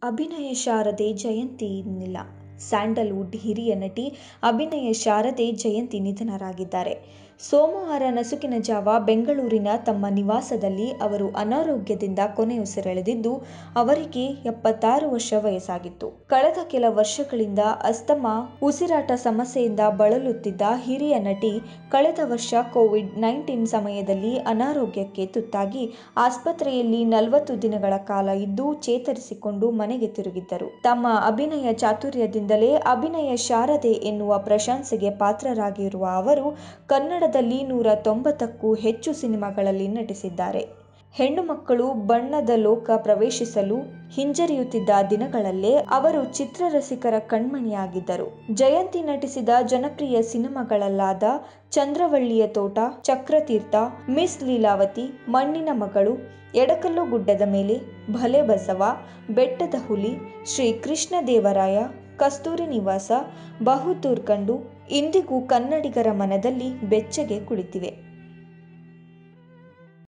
ಅಭಿನಯ ಶಾರದೆ ಜಯಂತಿ ಇನ್ನಿಲ್ಲ ಸ್ಯಾಂಡಲ್ವುಡ್ ಹಿರಿಯ ನಟಿ ಅಭಿನಯ ಶಾರದೆ ಜಯಂತಿ ನಿಧನರಾಗಿದ್ದಾರೆ ಸೋಮವಾರ ನಸುಕಿನ ಜಾವ ಬೆಂಗಳೂರಿನ ತಮ್ಮ ನಿವಾಸದಲ್ಲಿ ಅವರು ಅನಾರೋಗ್ಯದಿಂದ ಕೊನೆಯುಸಿರೆಳೆದಿದ್ದು ಅವರಿಗೆ ಎಪ್ಪತ್ತಾರು ವರ್ಷ ವಯಸ್ಸಾಗಿತ್ತು ಕಳೆದ ಕೆಲ ವರ್ಷಗಳಿಂದ ಅಸ್ತಮಾ ಉಸಿರಾಟ ಸಮಸ್ಯೆಯಿಂದ ಬಳಲುತ್ತಿದ್ದ ಹಿರಿಯ ನಟಿ ಕಳೆದ ವರ್ಷ ಕೋವಿಡ್ ನೈನ್ಟೀನ್ ಸಮಯದಲ್ಲಿ ಅನಾರೋಗ್ಯಕ್ಕೆ ತುತ್ತಾಗಿ ಆಸ್ಪತ್ರೆಯಲ್ಲಿ ನಲವತ್ತು ದಿನಗಳ ಕಾಲ ಇದ್ದು ಚೇತರಿಸಿಕೊಂಡು ಮನೆಗೆ ತಿರುಗಿದ್ದರು ತಮ್ಮ ಅಭಿನಯ ಚಾತುರ್ಯದಿಂದಲೇ ಅಭಿನಯ ಶಾರದೆ ಎನ್ನುವ ಪ್ರಶಂಸೆಗೆ ಪಾತ್ರರಾಗಿರುವ ಅವರು ಕನ್ನಡದಲ್ಲಿ ನೂರ ತೊಂಬತ್ತಕ್ಕೂ ಹೆಚ್ಚು ಸಿನಿಮಾಗಳಲ್ಲಿ ನಟಿಸಿದ್ದಾರೆ ಹೆಣ್ಣು ಮಕ್ಕಳು ಬಣ್ಣದ ಲೋಕ ಪ್ರವೇಶಿಸಲು ಹಿಂಜರಿಯುತ್ತಿದ್ದ ದಿನಗಳಲ್ಲೇ ಅವರು ಚಿತ್ರರಸಿಕರ ಕಣ್ಮಣಿಯಾಗಿದ್ದರು ಜಯಂತಿ ನಟಿಸಿದ ಜನಪ್ರಿಯ ಸಿನಿಮಾಗಳಲ್ಲಾದ ಚಂದ್ರವಳ್ಳಿಯ ತೋಟ ಚಕ್ರತೀರ್ಥ ಮಿಸ್ ಲೀಲಾವತಿ ಮಣ್ಣಿನ ಮಗಳು ಎಡಕಲ್ಲು ಗುಡ್ಡದ ಮೇಲೆ ಭಲೆ ಬಸವ ಬೆಟ್ಟದ ಹುಲಿ ಶ್ರೀ ಕೃಷ್ಣದೇವರಾಯ ಕಸ್ತೂರಿ ನಿವಾಸ ಬಹುತೂರ್ ಕಂಡು ಇಂದಿಗೂ ಕನ್ನಡಿಗರ ಮನದಲ್ಲಿ ಬೆಚ್ಚಗೆ ಕುಳಿತಿವೆ